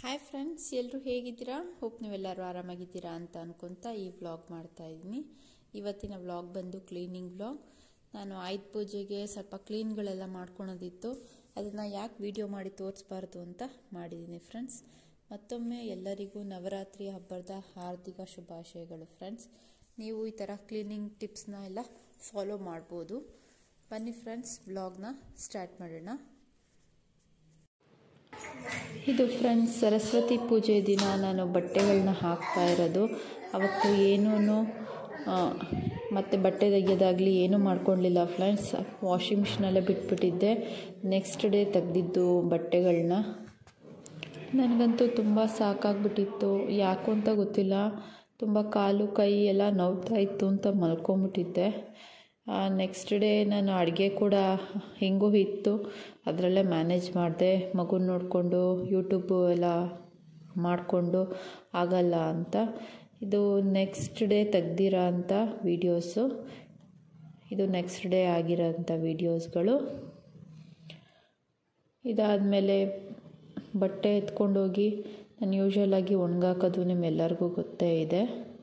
hi friends ಎಲ್ಲರೂ ಹೇಗಿದ್ದೀರಾ hope ನೀವೆಲ್ಲರೂ ಆರಾಮಾಗಿದ್ದೀರಾ ಅಂತ ಅನ್ಕೊತಾ ಈ ವ್ಲಾಗ್ ಮಾಡ್ತಾ ಇದ್ದೀನಿ ಇವತ್ತಿನ ವ್ಲಾಗ್ ಬಂದು ಕ್ಲೀನಿಂಗ್ ವ್ಲಾಗ್ ನಾನು ಆಯುಧ ಪೂಜೆಗೆ ಸ್ವಲ್ಪ ಕ್ಲೀನ್ಗಳೆಲ್ಲ ಮಾಡ್ಕೊಳೋದಿತ್ತು ಅದನ್ನು ಯಾಕೆ ವಿಡಿಯೋ ಮಾಡಿ ತೋರಿಸ್ಬಾರ್ದು ಅಂತ ಮಾಡಿದ್ದೀನಿ ಫ್ರೆಂಡ್ಸ್ ಮತ್ತೊಮ್ಮೆ ಎಲ್ಲರಿಗೂ ನವರಾತ್ರಿ ಹಬ್ಬದ ಹಾರ್ದಿಕ ಶುಭಾಶಯಗಳು ಫ್ರೆಂಡ್ಸ್ ನೀವು ಈ ಥರ ಕ್ಲೀನಿಂಗ್ ಟಿಪ್ಸ್ನ ಎಲ್ಲ ಫಾಲೋ ಮಾಡ್ಬೋದು ಬನ್ನಿ ಫ್ರೆಂಡ್ಸ್ ವ್ಲಾಗ್ನ ಸ್ಟಾರ್ಟ್ ಮಾಡೋಣ ಇದು ಫ್ರೆಂಡ್ಸ್ ಸರಸ್ವತಿ ಪೂಜೆ ದಿನ ನಾನು ಬಟ್ಟೆಗಳನ್ನ ಹಾಕ್ತಾ ಇರೋದು ಅವತ್ತು ಏನೂ ಮತ್ತು ಬಟ್ಟೆ ತೆಗೆಯೋದಾಗಲಿ ಏನೂ ಮಾಡ್ಕೊಳ್ಳಿಲ್ಲ ಫ್ರೆಂಡ್ಸ್ ವಾಷಿಂಗ್ ಮಿಷಿನಲ್ಲೇ ಬಿಟ್ಬಿಟ್ಟಿದ್ದೆ ನೆಕ್ಸ್ಟ್ ಡೇ ತೆಗ್ದಿದ್ದು ಬಟ್ಟೆಗಳನ್ನ ನನಗಂತೂ ತುಂಬ ಸಾಕಾಗ್ಬಿಟ್ಟಿತ್ತು ಯಾಕೋ ಅಂತ ಗೊತ್ತಿಲ್ಲ ತುಂಬ ಕಾಲು ಕೈ ಎಲ್ಲ ನೋವ್ತಾ ಇತ್ತು ಅಂತ ಮಲ್ಕೊಂಬಿಟ್ಟಿದ್ದೆ ನೆಕ್ಸ್ಟ್ ಡೇ ನಾನು ಅಡುಗೆ ಕೂಡ ಹೆಂಗೂ ಇತ್ತು ಅದರಲ್ಲೇ ಮ್ಯಾನೇಜ್ ಮಾಡಿದೆ ಮಗುನ ನೋಡಿಕೊಂಡು ಯೂಟ್ಯೂಬು ಎಲ್ಲ ಮಾಡಿಕೊಂಡು ಆಗಲ್ಲ ಅಂತ ಇದು ನೆಕ್ಸ್ಟ್ ಡೇ ತೆಗ್ದಿರೋ ಅಂಥ ವೀಡಿಯೋಸು ಇದು ನೆಕ್ಸ್ಟ್ ಡೇ ಆಗಿರೋ ಅಂಥ ವೀಡಿಯೋಸ್ಗಳು ಇದಾದಮೇಲೆ ಬಟ್ಟೆ ಎತ್ಕೊಂಡೋಗಿ ನಾನು ಯೂಶ್ವಲಾಗಿ ಒಣಗಾಕೋದು ನಿಮ್ಮೆಲ್ಲರಿಗೂ ಗೊತ್ತೇ ಇದೆ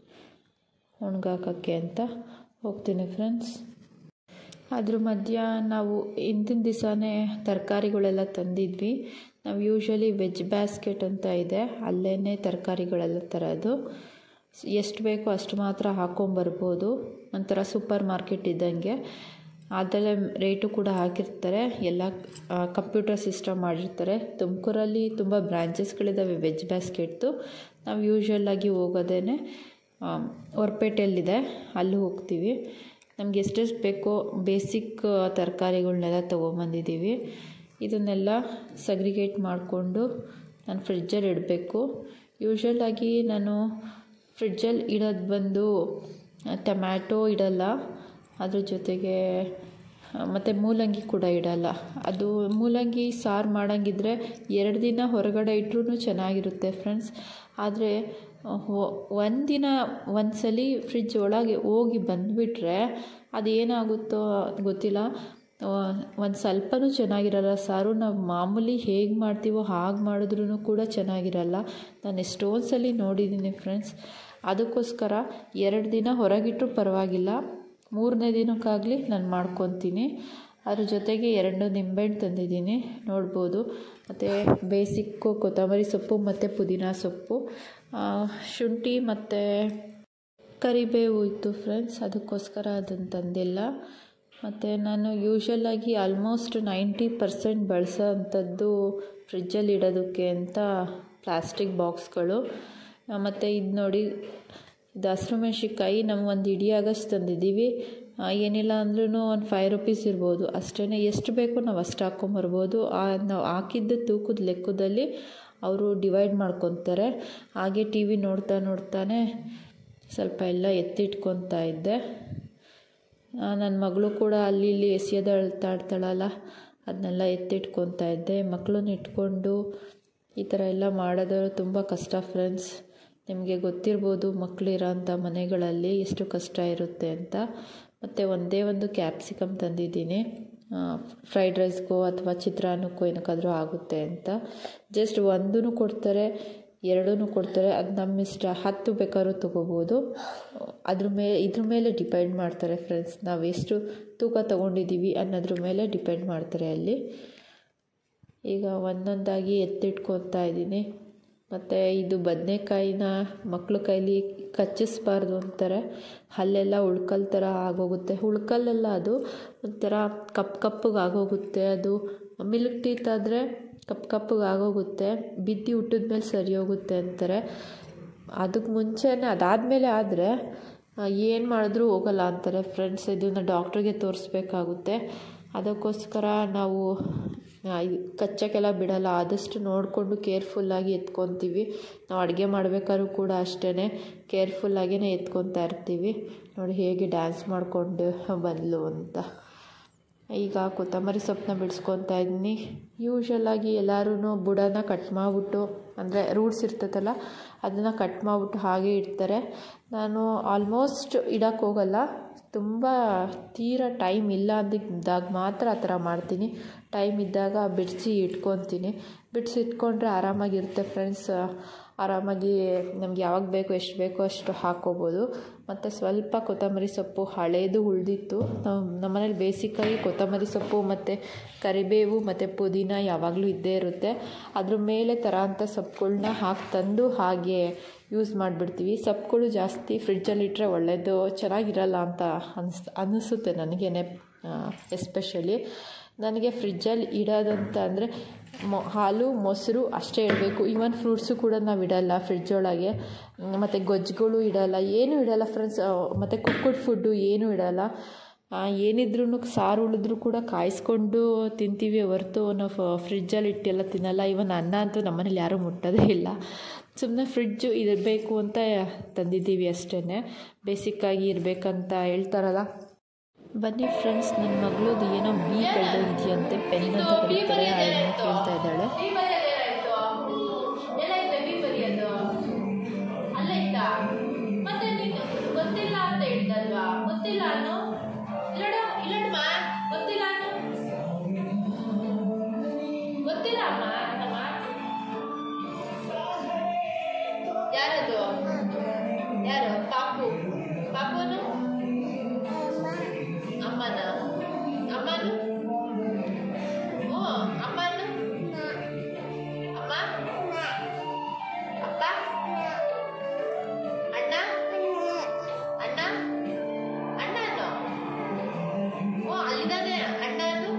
ಒಣಗಾಕೋಕ್ಕೆ ಅಂತ ಹೋಗ್ತೀನಿ ಫ್ರೆಂಡ್ಸ್ ಅದ್ರ ಮಧ್ಯ ನಾವು ಹಿಂದಿನ ದಿವಸನೇ ತರಕಾರಿಗಳೆಲ್ಲ ತಂದಿದ್ವಿ ನಾವು ಯೂಶ್ವಲಿ ವೆಜ್ ಬ್ಯಾಸ್ಕೆಟ್ ಅಂತ ಇದೆ ಅಲ್ಲೇ ತರಕಾರಿಗಳೆಲ್ಲ ತರೋದು ಎಷ್ಟು ಬೇಕೋ ಅಷ್ಟು ಮಾತ್ರ ಹಾಕ್ಕೊಂಬರ್ಬೋದು ಒಂಥರ ಸೂಪರ್ ಮಾರ್ಕೆಟ್ ಇದ್ದಂಗೆ ಅದರಲ್ಲೇ ರೇಟು ಕೂಡ ಹಾಕಿರ್ತಾರೆ ಎಲ್ಲ ಕಂಪ್ಯೂಟರ್ ಸಿಸ್ಟಮ್ ಮಾಡಿರ್ತಾರೆ ತುಮಕೂರಲ್ಲಿ ತುಂಬ ಬ್ರಾಂಚಸ್ಗಳಿದ್ದಾವೆ ವೆಜ್ ಬ್ಯಾಸ್ಕೆಟ್ದು ನಾವು ಯೂಶ್ವಲಾಗಿ ಹೋಗೋದೇ ಹೊರಪೇಟೆಯಲ್ಲಿದೆ ಅಲ್ಲಿ ಹೋಗ್ತೀವಿ ನಮ್ಗೆ ಎಷ್ಟೆಷ್ಟು ಬೇಕೋ ಬೇಸಿಕ್ ತರಕಾರಿಗಳ್ನೆಲ್ಲ ತೊಗೊಂಬಂದಿದ್ದೀವಿ ಇದನ್ನೆಲ್ಲ ಸಗ್ರಿಗೇಟ್ ಮಾಡಿಕೊಂಡು ನಾನು ಫ್ರಿಜ್ಜಲ್ಲಿ ಇಡಬೇಕು ಯೂಶ್ವಲಾಗಿ ನಾನು ಫ್ರಿಜ್ಜಲ್ಲಿ ಇಡೋದು ಬಂದು ಟೊಮ್ಯಾಟೊ ಇಡಲ್ಲ ಅದ್ರ ಜೊತೆಗೆ ಮತ್ತು ಮೂಲಂಗಿ ಕೂಡ ಇಡಲ್ಲ ಅದು ಮೂಲಂಗಿ ಸಾರು ಮಾಡೋಂಗಿದ್ರೆ ಎರಡು ದಿನ ಹೊರಗಡೆ ಇಟ್ಟರೂ ಚೆನ್ನಾಗಿರುತ್ತೆ ಫ್ರೆಂಡ್ಸ್ ಆದರೆ ಒಂದಿನ ಒಂದು ಸಲ ಫ್ರಿಜ್ ಒಳಗೆ ಹೋಗಿ ಬಂದುಬಿಟ್ರೆ ಅದೇನಾಗುತ್ತೋ ಗೊತ್ತಿಲ್ಲ ಒಂದು ಸ್ವಲ್ಪನೂ ಚೆನ್ನಾಗಿರಲ್ಲ ಸಾರು ನಾವು ಮಾಮೂಲಿ ಹೇಗೆ ಮಾಡ್ತೀವೋ ಹಾಗೆ ಮಾಡಿದ್ರೂ ಕೂಡ ಚೆನ್ನಾಗಿರಲ್ಲ ನಾನು ಎಷ್ಟೊಂದು ಸಲ ನೋಡಿದ್ದೀನಿ ಫ್ರೆಂಡ್ಸ್ ಅದಕ್ಕೋಸ್ಕರ ಎರಡು ದಿನ ಹೊರಗಿಟ್ಟರು ಪರವಾಗಿಲ್ಲ ಮೂರನೇ ದಿನಕ್ಕಾಗಲಿ ನಾನು ಮಾಡ್ಕೊತೀನಿ ಅದ್ರ ಜೊತೆಗೆ ಎರಡು ನಿಂಬೆಹಣ್ಣು ತಂದಿದ್ದೀನಿ ನೋಡ್ಬೋದು ಮತ್ತು ಬೇಸಿಕ್ಕು ಕೊತ್ತಂಬರಿ ಸೊಪ್ಪು ಮತ್ತು ಪುದೀನ ಸೊಪ್ಪು ಶುಂಠಿ ಮತ್ತು ಕರಿಬೇವು ಇತ್ತು ಫ್ರೆಂಡ್ಸ್ ಅದಕ್ಕೋಸ್ಕರ ಅದನ್ನು ತಂದಿಲ್ಲ ಮತ್ತು ನಾನು ಯೂಶ್ವಲಾಗಿ ಆಲ್ಮೋಸ್ಟ್ ನೈಂಟಿ ಪರ್ಸೆಂಟ್ ಬಳಸೋ ಅಂಥದ್ದು ಫ್ರಿಜ್ಜಲ್ಲಿ ಇಡೋದಕ್ಕೆ ಅಂತ ಪ್ಲಾಸ್ಟಿಕ್ ಬಾಕ್ಸ್ಗಳು ಮತ್ತು ಇದು ನೋಡಿ ಇದು ಹಸ್ರು ಮೆಣ್ಸಿನ್ಕಾಯಿ ನಾವು ಒಂದು ಇಡಿಯಾಗಷ್ಟು ತಂದಿದ್ದೀವಿ ಏನಿಲ್ಲ ಅಂದ್ರೂ ಒಂದು ಫೈವ್ ರುಪೀಸ್ ಇರ್ಬೋದು ಅಷ್ಟೇ ಎಷ್ಟು ಬೇಕೋ ನಾವು ಅಷ್ಟು ಹಾಕ್ಕೊಂಬರ್ಬೋದು ನಾವು ಹಾಕಿದ್ದು ತೂಕದ ಲೆಕ್ಕದಲ್ಲಿ ಅವರು ಡಿವೈಡ್ ಮಾಡ್ಕೊತಾರೆ ಹಾಗೆ ಟಿ ವಿ ನೋಡ್ತಾ ನೋಡ್ತಾನೆ ಸ್ವಲ್ಪ ಎಲ್ಲ ಎತ್ತಿಟ್ಕೊತಾ ಇದ್ದೆ ನನ್ನ ಮಗಳು ಕೂಡ ಅಲ್ಲಿ ಇಲ್ಲಿ ಎಸೆಯೋದಳ್ತಾ ಇರ್ತಾಳಲ್ಲ ಅದನ್ನೆಲ್ಲ ಎತ್ತಿಟ್ಕೊತಾ ಇದ್ದೆ ಮಕ್ಕಳನ್ನ ಇಟ್ಕೊಂಡು ಈ ಥರ ಎಲ್ಲ ಮಾಡೋದು ತುಂಬ ಕಷ್ಟ ಫ್ರೆಂಡ್ಸ್ ನಿಮಗೆ ಗೊತ್ತಿರ್ಬೋದು ಮಕ್ಕಳಿರೋಂಥ ಮನೆಗಳಲ್ಲಿ ಎಷ್ಟು ಕಷ್ಟ ಇರುತ್ತೆ ಅಂತ ಮತ್ತು ಒಂದೇ ಒಂದು ಕ್ಯಾಪ್ಸಿಕಮ್ ತಂದಿದ್ದೀನಿ ಫ್ರೈಡ್ ರೈಸ್ಗೋ ಅಥವಾ ಚಿತ್ರಾನ್ನಕ್ಕೋ ಏನಕ್ಕಾದರೂ ಆಗುತ್ತೆ ಅಂತ ಜಸ್ಟ್ ಒಂದೂ ಕೊಡ್ತಾರೆ ಎರಡೂ ಕೊಡ್ತಾರೆ ಅದು ನಮ್ಮ ಇಷ್ಟ ಹತ್ತು ಬೇಕಾದ್ರೂ ತೊಗೋಬೋದು ಅದ್ರ ಮೇಲೆ ಇದ್ರ ಮೇಲೆ ಡಿಪೆಂಡ್ ಮಾಡ್ತಾರೆ ಫ್ರೆಂಡ್ಸ್ ನಾವು ಎಷ್ಟು ತೂಕ ತೊಗೊಂಡಿದ್ದೀವಿ ಅನ್ನೋದ್ರ ಮೇಲೆ ಡಿಪೆಂಡ್ ಮಾಡ್ತಾರೆ ಅಲ್ಲಿ ಈಗ ಒಂದೊಂದಾಗಿ ಎತ್ತಿಟ್ಕೊತಾ ಇದ್ದೀನಿ ಮತ್ತು ಇದು ಬದನೆಕಾಯಿನ ಮಕ್ಳ ಕೈಲಿ ಕಚ್ಚಿಸ್ಬಾರ್ದು ಅಂತಾರೆ ಹಲ್ಲೆಲ್ಲ ಉಳ್ಕಲ್ ಥರ ಆಗೋಗುತ್ತೆ ಉಳ್ಕಲ್ಲೆಲ್ಲ ಅದು ಒಂಥರ ಕಪ್ಪು ಕಪ್ಪಗೆ ಆಗೋಗುತ್ತೆ ಅದು ಮಿಲ್ಕ್ ಟೀತ್ ಆದರೆ ಕಪ್ಪು ಕಪ್ಪಗೆ ಆಗೋಗುತ್ತೆ ಬಿದ್ದು ಹುಟ್ಟಿದ ಮೇಲೆ ಸರಿ ಹೋಗುತ್ತೆ ಅಂತಾರೆ ಅದಕ್ಕೆ ಮುಂಚೆನೇ ಅದಾದಮೇಲೆ ಆದರೆ ಏನು ಮಾಡಿದ್ರೂ ಹೋಗಲ್ಲ ಅಂತಾರೆ ಫ್ರೆಂಡ್ಸ್ ಇದನ್ನು ಡಾಕ್ಟ್ರಿಗೆ ತೋರಿಸ್ಬೇಕಾಗುತ್ತೆ ಅದಕ್ಕೋಸ್ಕರ ನಾವು ಕಚ್ಚಕ್ಕೆಲ್ಲ ಬಿಡಲ್ಲ ಆದಷ್ಟು ನೋಡಿಕೊಂಡು ಕೇರ್ಫುಲ್ಲಾಗಿ ಎತ್ಕೊತೀವಿ ನಾವು ಅಡುಗೆ ಮಾಡ್ಬೇಕಾದ್ರೂ ಕೂಡ ಅಷ್ಟೇ ಕೇರ್ಫುಲ್ಲಾಗಿಯೇ ಎತ್ಕೊತಾ ಇರ್ತೀವಿ ನೋಡಿ ಹೇಗೆ ಡ್ಯಾನ್ಸ್ ಮಾಡಿಕೊಂಡು ಬಂದಳು ಅಂತ ಈಗ ಕೊತ್ತಂಬರಿ ಸೊಪ್ಪನ್ನ ಬಿಡಿಸ್ಕೊತಾ ಇದ್ದೀನಿ ಯೂಶ್ವಲಾಗಿ ಎಲ್ಲರೂ ಬುಡನ ಕಟ್ ಮಾಡಿಬಿಟ್ಟು ಅಂದರೆ ರೂಟ್ಸ್ ಇರ್ತದಲ್ಲ ಅದನ್ನು ಕಟ್ ಮಾಡಿಬಿಟ್ಟು ಹಾಗೆ ಇಡ್ತಾರೆ ನಾನು ಆಲ್ಮೋಸ್ಟ್ ಇಡಕ್ಕೆ ಹೋಗಲ್ಲ ತುಂಬ ತೀರಾ ಟೈಮ್ ಇಲ್ಲ ಅಂದಿದ್ದಾಗ ಮಾತ್ರ ಆ ಥರ ಮಾಡ್ತೀನಿ ಟೈಮ್ ಇದ್ದಾಗ ಬಿಡಿಸಿ ಇಟ್ಕೊತೀನಿ ಬಿಡಿಸಿ ಇಟ್ಕೊಂಡ್ರೆ ಆರಾಮಾಗಿರುತ್ತೆ ಫ್ರೆಂಡ್ಸ್ ಆರಾಮಾಗಿ ನಮ್ಗೆ ಯಾವಾಗ ಬೇಕೋ ಎಷ್ಟು ಬೇಕೋ ಅಷ್ಟು ಹಾಕ್ಕೋಬೋದು ಮತ್ತು ಸ್ವಲ್ಪ ಕೊತ್ತಂಬರಿ ಸೊಪ್ಪು ಹಳೇದು ಉಳಿದಿತ್ತು ನಾವು ನಮ್ಮನೇಲಿ ಬೇಸಿಕ್ಕಾಗಿ ಕೊತ್ತಂಬರಿ ಸೊಪ್ಪು ಮತ್ತು ಕರಿಬೇವು ಮತ್ತು ಪುದೀನ ಯಾವಾಗಲೂ ಇದ್ದೇ ಇರುತ್ತೆ ಅದ್ರ ಮೇಲೆ ತರೋಂಥ ಸೊಪ್ಪುಗಳ್ನ ಹಾಕಿ ತಂದು ಹಾಗೆ ಯೂಸ್ ಮಾಡಿಬಿಡ್ತೀವಿ ಸೊಪ್ಪುಗಳು ಜಾಸ್ತಿ ಫ್ರಿಡ್ಜಲ್ಲಿಟ್ಟರೆ ಒಳ್ಳೆಯದು ಚೆನ್ನಾಗಿರಲ್ಲ ಅಂತ ಅನಿಸ್ ಅನ್ನಿಸುತ್ತೆ ನನಗೇನೆ ಎಸ್ಪೆಷಲಿ ನನಗೆ ಫ್ರಿಜ್ಜಲ್ಲಿ ಇಡೋದಂತ ಅಂದರೆ ಮೊ ಹಾಲು ಮೊಸರು ಅಷ್ಟೇ ಇಡಬೇಕು ಈವನ್ ಫ್ರೂಟ್ಸು ಕೂಡ ನಾವು ಇಡಲ್ಲ ಫ್ರಿಡ್ಜ್ ಒಳಗೆ ಮತ್ತು ಗೊಜ್ಜುಗಳು ಇಡಲ್ಲ ಏನೂ ಇಡಲ್ಲ ಫ್ರೆಂಡ್ಸ್ ಮತ್ತು ಕುಕ್ಕುಡ್ ಫುಡ್ಡು ಏನೂ ಇಡಲ್ಲ ಏನಿದ್ರೂ ಸಾರು ಉಳಿದ್ರೂ ಕೂಡ ಕಾಯಿಸ್ಕೊಂಡು ತಿಂತೀವಿ ಹೊರ್ತು ನಾವು ಫ್ರಿಜ್ಜಲ್ಲಿ ಇಟ್ಟೆಲ್ಲ ತಿನ್ನಲ್ಲ ಇವನ್ ಅನ್ನ ಅಂತೂ ನಮ್ಮನೇಲಿ ಯಾರೂ ಮುಟ್ಟೋದೇ ಇಲ್ಲ ಸುಮ್ಮನೆ ಫ್ರಿಡ್ಜು ಇರಬೇಕು ಅಂತ ತಂದಿದ್ದೀವಿ ಅಷ್ಟೇ ಬೇಸಿಕ್ಕಾಗಿ ಇರಬೇಕಂತ ಹೇಳ್ತಾರಲ್ಲ ಬನ್ನಿ ಫ್ರೆಂಡ್ಸ್ ನನ್ನ ಮಗಳದು ಏನೋ ಬಿ ಕಳೆದೋಗಿದೆಯಂತೆ ಪೆನ್ ಅಂತ ಕರೀತಾರೆ ಅದನ್ನ ಕೇಳ್ತಾ ಇದ್ದಾಳೆ ಮತ್ತೆ ನೀನು ಗೊತ್ತಿಲ್ಲ ಅಂತ ಹೇಳ್ದಲ್ವಾ ಗೊತ್ತಿಲ್ಲ ಅನ್ನು ಇಲ್ಲಡ ಇಲ್ಲಡಮ್ಮ ಗೊತ್ತಿಲ್ಲ ಅನ್ನು ಗೊತ್ತಿಲ್ಲ ಅಮ್ಮ ಅಮ್ಮ ಯಾರದು ಯಾರು ಪಾಪು ಪಾಪುನು ಅಮ್ಮನ ಅಮ್ಮನು ಹ್ಞೂ ಅಮ್ಮನು ಅಮ್ಮ ಅಪ್ಪ ಅಣ್ಣ ಅಣ್ಣ ಅಣ್ಣನು ಹ್ಞೂ ಅಲ್ಲಿದ್ದಾನೆ ಅಣ್ಣನು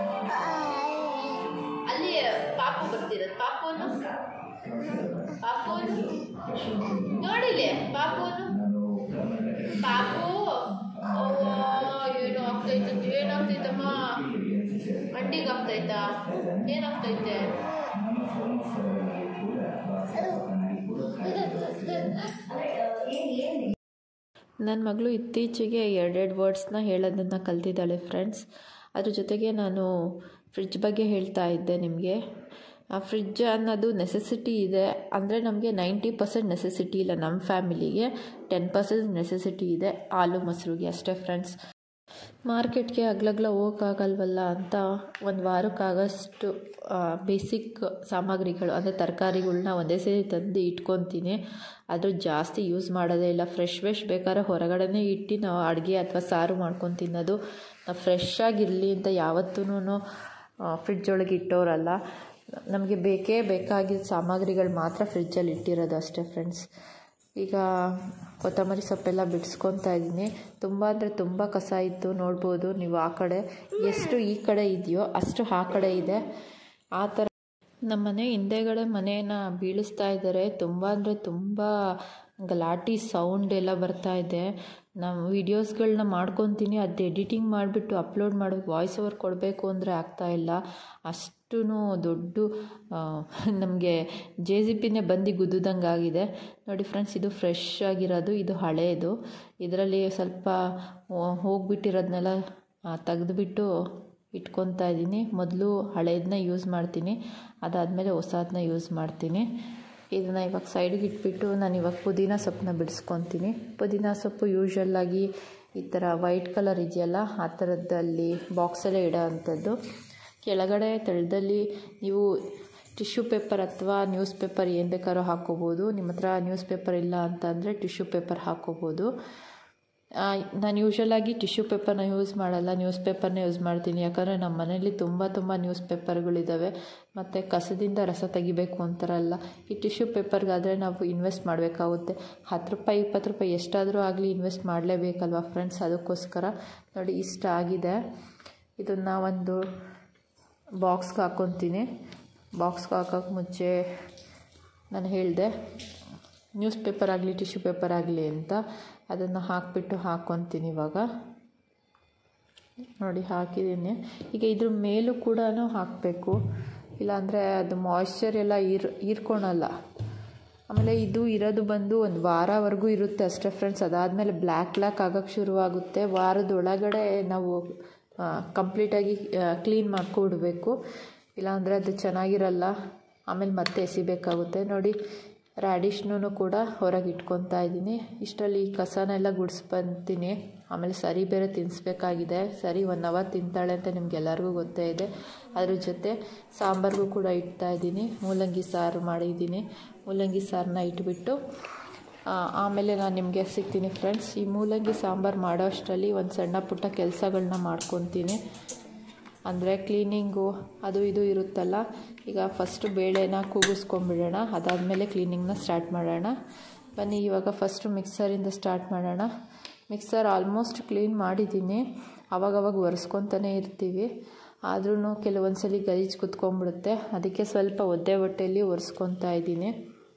ಅಲ್ಲಿ ಪಾಪು ಬರ್ತಿರೋದು ಪಾಪುನು ಪಾಪುನು ನೋಡಿಲಿ ಪಾಪುನು ಪಾಪು ಅವ್ವ, ಏನು ಆಗ್ತೈತೆ ಏನಾಗ್ತೈತಮ್ಮ ಮಂಡಿಗೆ ಆಗ್ತೈತಾ ಏನಾಗ್ತೈತೆ ನನ್ನ ಮಗಳು ಇತ್ತೀಚೆಗೆ ಎರಡೆರಡು ವರ್ಡ್ಸ್ನ ಹೇಳೋದನ್ನು ಕಲ್ತಿದ್ದಾಳೆ ಫ್ರೆಂಡ್ಸ್ ಅದ್ರ ಜೊತೆಗೆ ನಾನು ಫ್ರಿಡ್ಜ್ ಬಗ್ಗೆ ಹೇಳ್ತಾ ಇದ್ದೆ ನಿಮಗೆ ಆ ಫ್ರಿಡ್ಜ್ ಅನ್ನೋದು ನೆಸೆಸಿಟಿ ಇದೆ ಅಂದರೆ ನಮಗೆ ನೈಂಟಿ ಪರ್ಸೆಂಟ್ ನೆಸೆಸಿಟಿ ಇಲ್ಲ ನಮ್ಮ ಫ್ಯಾಮಿಲಿಗೆ ಟೆನ್ ಪರ್ಸೆಂಟ್ ನೆಸೆಸಿಟಿ ಇದೆ ಹಾಲು ಮೊಸರುಗೆ ಅಷ್ಟೇ ಫ್ರೆಂಡ್ಸ್ ಮಾರ್ಕೆಟ್ಗೆ ಅಗ್ಲಗ್ಲ ಹೋಗೋಕ್ಕಾಗಲ್ವಲ್ಲ ಅಂತ ಒಂದು ವಾರಕ್ಕಾಗಷ್ಟು ಬೇಸಿಕ್ ಸಾಮಗ್ರಿಗಳು ಅಂದರೆ ತರಕಾರಿಗಳ್ನ ಒಂದೇ ಸೇರಿ ತಂದು ಇಟ್ಕೊತೀನಿ ಅದು ಜಾಸ್ತಿ ಯೂಸ್ ಮಾಡೋದೇ ಇಲ್ಲ ಫ್ರೆಶ್ ಫ್ರೆಶ್ ಬೇಕಾದ್ರೆ ಹೊರಗಡೆನೇ ಇಟ್ಟು ನಾವು ಅಡುಗೆ ಅಥವಾ ಸಾರು ಮಾಡ್ಕೊಂಡು ತಿನ್ನೋದು ನಾವು ಫ್ರೆಶ್ ಆಗಿರಲಿ ಅಂತ ಯಾವತ್ತೂ ಫ್ರಿಡ್ಜ್ ಒಳಗೆ ಇಟ್ಟೋರಲ್ಲ ನಮಗೆ ಬೇಕೇ ಬೇಕಾಗಿದ್ದ ಸಾಮಗ್ರಿಗಳು ಮಾತ್ರ ಫ್ರಿಡ್ಜಲ್ಲಿ ಇಟ್ಟಿರೋದು ಅಷ್ಟೇ ಫ್ರೆಂಡ್ಸ್ ಈಗ ಕೊತ್ತಂಬರಿ ಸೊಪ್ಪೆಲ್ಲ ಬಿಡಿಸ್ಕೊತಾ ಇದ್ದೀನಿ ತುಂಬ ಅಂದರೆ ತುಂಬ ಕಸ ಇತ್ತು ನೋಡ್ಬೋದು ನೀವು ಆ ಕಡೆ ಎಷ್ಟು ಈ ಕಡೆ ಇದೆಯೋ ಅಷ್ಟು ಆ ಕಡೆ ಇದೆ ಆ ಥರ ನಮ್ಮ ಮನೆ ಹಿಂದೆಗಡೆ ಮನೆಯನ್ನು ಬೀಳಿಸ್ತಾ ಇದ್ದಾರೆ ತುಂಬ ಅಂದರೆ ತುಂಬ ಗಲಾಟೆ ಸೌಂಡ್ ಎಲ್ಲ ಬರ್ತಾ ಇದೆ ನಾವು ವೀಡಿಯೋಸ್ಗಳನ್ನ ಮಾಡ್ಕೊತೀನಿ ಅದು ಎಡಿಟಿಂಗ್ ಮಾಡಿಬಿಟ್ಟು ಅಪ್ಲೋಡ್ ಮಾಡೋದು ವಾಯ್ಸ್ ಓವರ್ ಕೊಡಬೇಕು ಅಂದರೆ ಆಗ್ತಾಯಿಲ್ಲ ಅಷ್ಟು ದೊಡ್ಡ ನಮಗೆ ಜೆ ಸಿ ಪಿನೇ ಬಂದು ಗುದ್ದುದಂಗೆ ಆಗಿದೆ ನೋಡಿ ಫ್ರೆಂಡ್ಸ್ ಇದು ಫ್ರೆಶ್ ಆಗಿರೋದು ಇದು ಹಳೇದು ಇದರಲ್ಲಿ ಸ್ವಲ್ಪ ಹೋಗ್ಬಿಟ್ಟಿರೋದನ್ನೆಲ್ಲ ತೆಗೆದುಬಿಟ್ಟು ಇಟ್ಕೊತಾ ಇದ್ದೀನಿ ಮೊದಲು ಹಳೇದನ್ನ ಯೂಸ್ ಮಾಡ್ತೀನಿ ಅದಾದಮೇಲೆ ಹೊಸದನ್ನ ಯೂಸ್ ಮಾಡ್ತೀನಿ ಇದನ್ನು ಇವಾಗ ಸೈಡಿಗೆ ಇಟ್ಬಿಟ್ಟು ನಾನು ಇವಾಗ ಪುದೀನ ಸೊಪ್ಪನ್ನ ಬಿಡಿಸ್ಕೊತೀನಿ ಪುದೀನ ಸೊಪ್ಪು ಯೂಶ್ವಲ್ಲಾಗಿ ಈ ಥರ ವೈಟ್ ಕಲರ್ ಇದೆಯಲ್ಲ ಆ ಥರದ್ದಲ್ಲಿ ಬಾಕ್ಸಲ್ಲೇ ಇಡೋ ಅಂಥದ್ದು ಕೆಳಗಡೆ ತಳದಲ್ಲಿ ನೀವು ಟಿಶ್ಯೂ ಪೇಪರ್ ಅಥವಾ ನ್ಯೂಸ್ ಪೇಪರ್ ಏನು ಬೇಕಾದ್ರೂ ಹಾಕ್ಕೋಬೋದು ನಿಮ್ಮ ಹತ್ರ ನ್ಯೂಸ್ ಪೇಪರ್ ಇಲ್ಲ ಅಂತ ಅಂದರೆ ಟಿಶ್ಯೂ ಪೇಪರ್ ಹಾಕ್ಕೋಬೋದು ನಾನು ಯೂಶ್ವಲಾಗಿ ಟಿಶ್ಯೂ ಪೇಪರ್ನ ಯೂಸ್ ಮಾಡಲ್ಲ ನ್ಯೂಸ್ ಪೇಪರ್ನ ಯೂಸ್ ಮಾಡ್ತೀನಿ ಯಾಕಂದರೆ ನಮ್ಮ ಮನೇಲಿ ತುಂಬ ತುಂಬ ನ್ಯೂಸ್ ಪೇಪರ್ಗಳಿದ್ದಾವೆ ಮತ್ತು ಕಸದಿಂದ ರಸ ತೆಗಿಬೇಕು ಅಂತಾರಲ್ಲ ಈ ಟಿಶ್ಯೂ ಪೇಪರ್ಗಾದರೆ ನಾವು ಇನ್ವೆಸ್ಟ್ ಮಾಡಬೇಕಾಗುತ್ತೆ ಹತ್ತು ರೂಪಾಯಿ ಇಪ್ಪತ್ತು ರೂಪಾಯಿ ಎಷ್ಟಾದರೂ ಆಗಲಿ ಇನ್ವೆಸ್ಟ್ ಮಾಡಲೇಬೇಕಲ್ವ ಫ್ರೆಂಡ್ಸ್ ಅದಕ್ಕೋಸ್ಕರ ನೋಡಿ ಇಷ್ಟ ಆಗಿದೆ ಇದನ್ನು ಒಂದು ಬಾಕ್ಸ್ಗೆ ಹಾಕ್ಕೊತೀನಿ ಬಾಕ್ಸ್ಗೆ ಹಾಕೋಕ್ಕೆ ಮುಂಚೆ ನಾನು ಹೇಳಿದೆ ನ್ಯೂಸ್ ಪೇಪರ್ ಆಗಲಿ ಟಿಶ್ಯೂ ಪೇಪರ್ ಆಗಲಿ ಅಂತ ಅದನ್ನು ಹಾಕಿಬಿಟ್ಟು ಹಾಕ್ಕೊತೀನಿ ಇವಾಗ ನೋಡಿ ಹಾಕಿದ್ದೀನಿ ಈಗ ಇದ್ರ ಮೇಲೂ ಕೂಡ ಹಾಕಬೇಕು ಇಲ್ಲಾಂದರೆ ಅದು ಮಾಯ್ಶ್ಚರ್ ಎಲ್ಲ ಹೀರ್ ಹೀರ್ಕೊಳಲ್ಲ ಆಮೇಲೆ ಇದು ಇರೋದು ಬಂದು ಒಂದು ವಾರವರೆಗೂ ಇರುತ್ತೆ ಅಷ್ಟೇ ಫ್ರೆಂಡ್ಸ್ ಅದಾದಮೇಲೆ ಬ್ಲ್ಯಾಕ್ ಬ್ಲ್ಯಾಕ್ ಆಗೋಕ್ಕೆ ಶುರುವಾಗುತ್ತೆ ವಾರದೊಳಗಡೆ ನಾವು ಕಂಪ್ಲೀಟಾಗಿ ಕ್ಲೀನ್ ಮಾಡ್ಕೊಬಿಡ್ಬೇಕು ಇಲ್ಲಾಂದರೆ ಅದು ಚೆನ್ನಾಗಿರಲ್ಲ ಆಮೇಲೆ ಮತ್ತೆ ಎಸಿಬೇಕಾಗುತ್ತೆ ನೋಡಿ ರ್ಯಾಡಿಶ್ನೂ ಕೂಡ ಹೊರಗೆ ಇಟ್ಕೊತಾ ಇದ್ದೀನಿ ಇಷ್ಟರಲ್ಲಿ ಕಸನೆಲ್ಲ ಗುಡಿಸ್ಬಂತೀನಿ ಆಮೇಲೆ ಸರಿ ಬೇರೆ ತಿನ್ನಿಸ್ಬೇಕಾಗಿದೆ ಸರಿ ಒನ್ ಅವರ್ ತಿಂತಾಳೆ ಅಂತ ನಿಮ್ಗೆಲ್ಲರಿಗೂ ಗೊತ್ತೇ ಇದೆ ಅದ್ರ ಜೊತೆ ಸಾಂಬಾರಿಗೂ ಕೂಡ ಇಡ್ತಾ ಇದ್ದೀನಿ ಮೂಲಂಗಿ ಸಾರು ಮಾಡಿದ್ದೀನಿ ಮೂಲಂಗಿ ಸಾರನ್ನ ಇಟ್ಬಿಟ್ಟು ಆಮೇಲೆ ನಾನು ನಿಮಗೆ ಸಿಗ್ತೀನಿ ಫ್ರೆಂಡ್ಸ್ ಈ ಮೂಲಂಗಿ ಸಾಂಬಾರು ಮಾಡೋ ಅಷ್ಟರಲ್ಲಿ ಒಂದು ಸಣ್ಣ ಪುಟ್ಟ ಕೆಲಸಗಳನ್ನ ಮಾಡ್ಕೊತೀನಿ ಅಂದರೆ ಕ್ಲೀನಿಂಗು ಅದು ಇದು ಇರುತ್ತಲ್ಲ ಈಗ ಫಸ್ಟು ಬೇಳೆನ ಕೂಗಿಸ್ಕೊಂಬಿಡೋಣ ಅದಾದಮೇಲೆ ಕ್ಲೀನಿಂಗ್ನ ಸ್ಟಾರ್ಟ್ ಮಾಡೋಣ ಬನ್ನಿ ಇವಾಗ ಫಸ್ಟು ಮಿಕ್ಸರಿಂದ ಸ್ಟಾರ್ಟ್ ಮಾಡೋಣ ಮಿಕ್ಸರ್ ಆಲ್ಮೋಸ್ಟ್ ಕ್ಲೀನ್ ಮಾಡಿದ್ದೀನಿ ಅವಾಗವಾಗ ಒರೆಸ್ಕೊತಾನೆ ಇರ್ತೀವಿ ಆದ್ರೂ ಕೆಲವೊಂದು ಸಲ ಗಲೀಜು ಕುತ್ಕೊಂಡ್ಬಿಡುತ್ತೆ ಅದಕ್ಕೆ ಸ್ವಲ್ಪ ಒದ್ದೆ ಹೊಟ್ಟೆಯಲ್ಲಿ ಒರೆಸ್ಕೊತಾ ಇದ್ದೀನಿ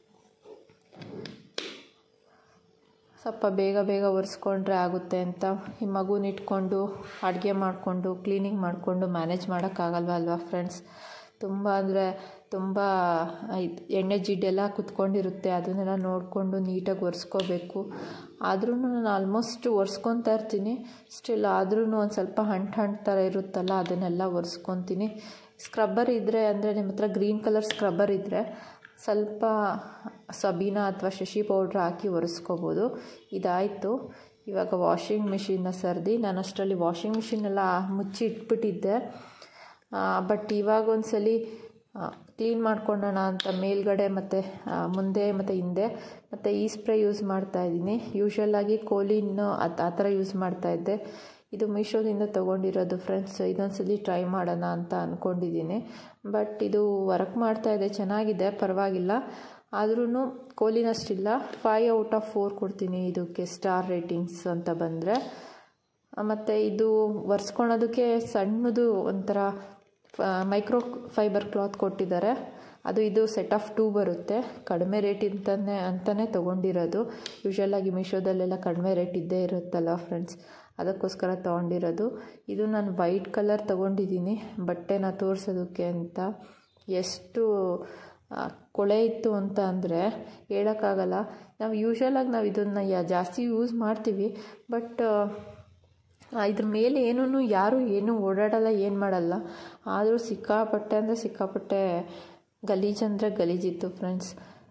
ಸ್ವಲ್ಪ ಬೇಗ ಬೇಗ ಒರೆಸ್ಕೊಂಡ್ರೆ ಆಗುತ್ತೆ ಅಂತ ಈ ಮಗುನ ಇಟ್ಕೊಂಡು ಅಡುಗೆ ಮಾಡಿಕೊಂಡು ಕ್ಲೀನಿಂಗ್ ಮಾಡಿಕೊಂಡು ಮ್ಯಾನೇಜ್ ಮಾಡೋಕ್ಕಾಗಲ್ವ ಅಲ್ವಾ ಫ್ರೆಂಡ್ಸ್ ತುಂಬ ಅಂದರೆ ತುಂಬ ಇದು ಎಣ್ಣೆ ಜಿಡ್ಡೆಲ್ಲ ಕುತ್ಕೊಂಡಿರುತ್ತೆ ಅದನ್ನೆಲ್ಲ ನೋಡಿಕೊಂಡು ನೀಟಾಗಿ ಒರೆಸ್ಕೋಬೇಕು ಆದ್ರೂ ನಾನು ಆಲ್ಮೋಸ್ಟ್ ಒರೆಸ್ಕೊತಾ ಇರ್ತೀನಿ ಸ್ಟಿಲ್ ಆದ್ರೂ ಒಂದು ಸ್ವಲ್ಪ ಹಂಟ್ ಹಂಟ್ ಥರ ಇರುತ್ತಲ್ಲ ಅದನ್ನೆಲ್ಲ ಒರೆಸ್ಕೊತೀನಿ ಸ್ಕ್ರಬ್ಬರ್ ಇದ್ದರೆ ಅಂದರೆ ನಿಮ್ಮ ಹತ್ರ ಗ್ರೀನ್ ಕಲರ್ ಸ್ಕ್ರಬ್ಬರ್ ಇದ್ದರೆ ಸ್ವಲ್ಪ ಸಬೀನಾ ಅಥವಾ ಶಶಿ ಪೌಡ್ರ್ ಹಾಕಿ ಒರೆಸ್ಕೋಬೋದು ಇದಾಯಿತು ಇವಾಗ ವಾಷಿಂಗ್ ಮಿಷಿನ್ನ ಸರ್ದಿ ನಾನು ಅಷ್ಟರಲ್ಲಿ ವಾಷಿಂಗ್ ಮಿಷಿನೆಲ್ಲ ಮುಚ್ಚಿ ಇಟ್ಬಿಟ್ಟಿದ್ದೆ ಬಟ್ ಇವಾಗ ಒಂದು ಸಲ ಕ್ಲೀನ್ ಮಾಡ್ಕೊಳ್ಳೋಣ ಅಂತ ಮೇಲ್ಗಡೆ ಮತ್ತು ಮುಂದೆ ಮತ್ತು ಹಿಂದೆ ಮತ್ತು ಈ ಸ್ಪ್ರೇ ಯೂಸ್ ಮಾಡ್ತಾಯಿದ್ದೀನಿ ಯೂಶ್ವಲಾಗಿ ಕೋಲಿನ್ ಅದು ಆ ಥರ ಯೂಸ್ ಮಾಡ್ತಾಯಿದ್ದೆ ಇದು ಮೀಶೋದಿಂದ ತೊಗೊಂಡಿರೋದು ಫ್ರೆಂಡ್ಸ್ ಇದೊಂದು ಸಲ ಟ್ರೈ ಮಾಡೋಣ ಅಂತ ಅಂದ್ಕೊಂಡಿದ್ದೀನಿ ಬಟ್ ಇದು ವರ್ಕ್ ಮಾಡ್ತಾಯಿದೆ ಚೆನ್ನಾಗಿದೆ ಪರವಾಗಿಲ್ಲ ಆದ್ರೂ ಕೋಲಿನಷ್ಟಿಲ್ಲ ಫೈವ್ ಔಟ್ ಆಫ್ ಫೋರ್ ಕೊಡ್ತೀನಿ ಇದಕ್ಕೆ ಸ್ಟಾರ್ ರೇಟಿಂಗ್ಸ್ ಅಂತ ಬಂದರೆ ಮತ್ತು ಇದು ಒರೆಸ್ಕೊಳೋದಕ್ಕೆ ಸಣ್ಣದು ಒಂಥರ ಮೈಕ್ರೋ ಫೈಬರ್ ಕ್ಲಾತ್ ಕೊಟ್ಟಿದ್ದಾರೆ ಅದು ಇದು ಸೆಟ್ ಆಫ್ ಟೂ ಬರುತ್ತೆ ಕಡಿಮೆ ರೇಟಿಂದನೇ ಅಂತಲೇ ತೊಗೊಂಡಿರೋದು ಯೂಶ್ವಲಾಗಿ ಮೀಶೋದಲ್ಲೆಲ್ಲ ಕಡಿಮೆ ರೇಟ್ ಇದ್ದೇ ಇರುತ್ತಲ್ಲ ಫ್ರೆಂಡ್ಸ್ ಅದಕ್ಕೋಸ್ಕರ ತೊಗೊಂಡಿರೋದು ಇದು ನಾನು ವೈಟ್ ಕಲರ್ ತೊಗೊಂಡಿದ್ದೀನಿ ಬಟ್ಟೆನ ತೋರಿಸೋದಕ್ಕೆ ಅಂತ ಎಷ್ಟು ಕೊಳೆ ಇತ್ತು ಅಂತ ಅಂದರೆ ಹೇಳೋಕ್ಕಾಗಲ್ಲ ನಾವು ಯೂಶ್ವಲಾಗಿ ನಾವು ಇದನ್ನು ಜಾಸ್ತಿ ಯೂಸ್ ಮಾಡ್ತೀವಿ ಬಟ್ ಇದ್ರ ಮೇಲೆ ಏನೂ ಯಾರೂ ಏನೂ ಓಡಾಡಲ್ಲ ಏನು ಮಾಡಲ್ಲ ಆದರೂ ಸಿಕ್ಕಾಪಟ್ಟೆ ಅಂದರೆ ಸಿಕ್ಕಾಪಟ್ಟೆ ಗಲೀಜಂದರೆ ಗಲೀಜಿತ್ತು ಫ್ರೆಂಡ್ಸ್